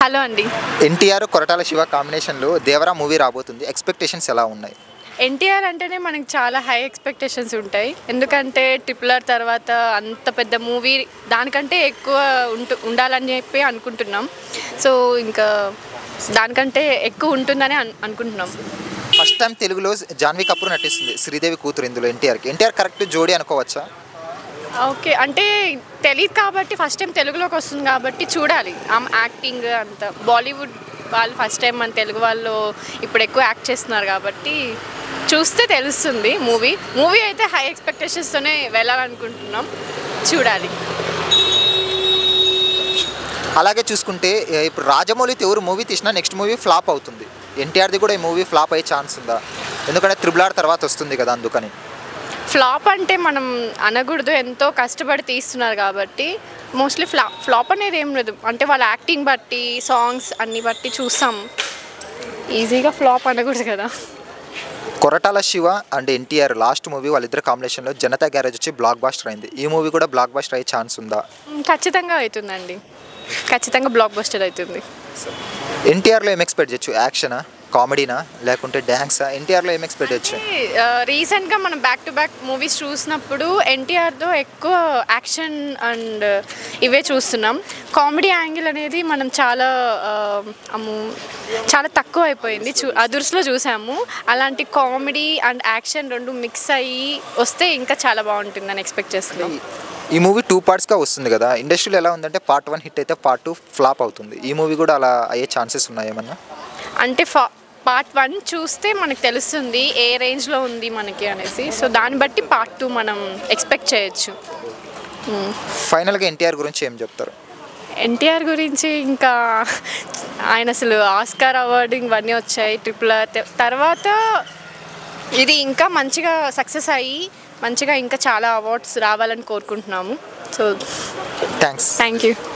hello అండి ఎన్టీఆర్ కొరటాల శివ కాంబినేషన్లో Devara movie రాబోతుంది ఎక్స్పెక్టేషన్స్ ఎలా ఉన్నాయి ఎన్టీఆర్ అంటేనే మనకి చాలా హై ఎక్స్పెక్టేషన్స్ ఉంటాయి ఎందుకంటే ట్రిపుల్ ఆర్ తర్వాత అంత పెద్ద మూవీ దానికంటే ఎక్కువ ఉంటు ఉండాలని చెప్పి అనుకుంటున్నాం సో ఇంకా దానికంటే ఎక్కువ ఉంటుందని అన్ అనుకుంటున్నాం ఫస్ట్ టైం తెలుగులో జాన్వీ కపూర్ నటిస్తుంది శ్రీదేవి కూతురు ఇందులో ఎన్టీఆర్కి ఎన్టీఆర్ కరెక్ట్ జోడీ అనుకోవచ్చా ఓకే అంటే తెలియదు కాబట్టి ఫస్ట్ టైం తెలుగులోకి వస్తుంది కాబట్టి చూడాలి ఆమె యాక్టింగ్ అంత బాలీవుడ్ వాళ్ళు ఫస్ట్ టైం మన తెలుగు వాళ్ళు ఇప్పుడు ఎక్కువ యాక్ట్ చేస్తున్నారు కాబట్టి చూస్తే తెలుస్తుంది మూవీ మూవీ అయితే హై ఎక్స్పెక్టేషన్స్తోనే వెళ్ళాలనుకుంటున్నాం చూడాలి అలాగే చూసుకుంటే ఏ, ఇప్పుడు రాజమౌళి ఎవరు మూవీ తీసినా నెక్స్ట్ మూవీ ఫ్లాప్ అవుతుంది ఎన్టీఆర్ది కూడా ఈ మూవీ ఫ్లాప్ అయ్యే ఛాన్స్ ఉందా ఎందుకంటే త్రిబుల్ ఆర్ తర్వాత వస్తుంది కదా అందుకని ఫ్లాప్ అంటే మనం అనకూడదు ఎంతో కష్టపడి తీస్తున్నారు కాబట్టి మోస్ట్లీ ఫ్లా ఫ్లాప్ అనేది ఏం లేదు అంటే వాళ్ళ యాక్టింగ్ బట్టి సాంగ్స్ అన్ని బట్టి చూస్తాం ఈజీగా ఫ్లాప్ అనకూడదు కదా Koratala Siva and NTR last movie వాళ్ళిద్దరు కాంబినేషన్లో జనతా గ్యారేజ్ వచ్చి బ్లాక్ బాస్టర్ అయింది ఈ మూవీ కూడా బ్లాక్ బాస్టర్ అయ్యే ఛాన్స్ ఉందా మ్, ఖచ్చితంగా అవుతుందండి ఖచ్చితంగా బ్లాక్ బస్టర్ అవుతుంది ఎన్టీఆర్లో ఏం ఎక్స్పెక్ట్ చేయొచ్చు యాక్షనా కామెడీనా లేకుంటే డ్యాన్సా ఎన్టీఆర్లో ఏం ఎక్స్పెక్ట్ చేయొచ్చు రీసెంట్గా మనం బ్యాక్ టు బ్యాక్ మూవీస్ చూసినప్పుడు ఎన్టీఆర్తో ఎక్కువ యాక్షన్ అండ్ ఇవే చూస్తున్నాం కామెడీ యాంగిల్ అనేది మనం చాలా ఆ, అమ్ము చాలా తక్కువ అయిపోయింది చూ అదుర్స్లో చూసాము అలాంటి కామెడీ అండ్ యాక్షన్ రెండు మిక్స్ అయ్యి వస్తే ఇంకా చాలా బాగుంటుందని ఎక్స్పెక్ట్ చేస్తున్నాం ఈ మూవీ టూ పార్ట్స్గా వస్తుంది కదా ఇండస్ట్రీలో ఎలా ఉందంటే పార్ట్ వన్ హిట్ అయితే పార్ట్ టూ ఫ్లాప్ అవుతుంది ఈ మూవీ కూడా అలా అయ్యే ఛాన్సెస్ ఉన్నాయేమన్నా అంటే ఫా పార్ట్ వన్ చూస్తే మనకు తెలుస్తుంది ఏ రేంజ్లో ఉంది మనకి అనేసి సో దాన్ని బట్టి పార్ట్ టూ మనం ఎక్స్పెక్ట్ చేయొచ్చు ఫైనల్గా ఎన్టీఆర్ గురించి ఏం చెప్తారు ఎన్టీఆర్ గురించి ఇంకా ఆయన అసలు ఆస్కార్ అవార్డు ఇవన్నీ వచ్చాయి ట్రిపుల్ ఆర్ తె- తర్వాత ఇది ఇంకా మంచిగా సక్సెస్ అయ్యి మంచిగా ఇంకా చాలా అవార్డ్స్ రావాలని కోరుకుంటున్నాము సో థ్యాంక్స్ థ్యాంక్ యూ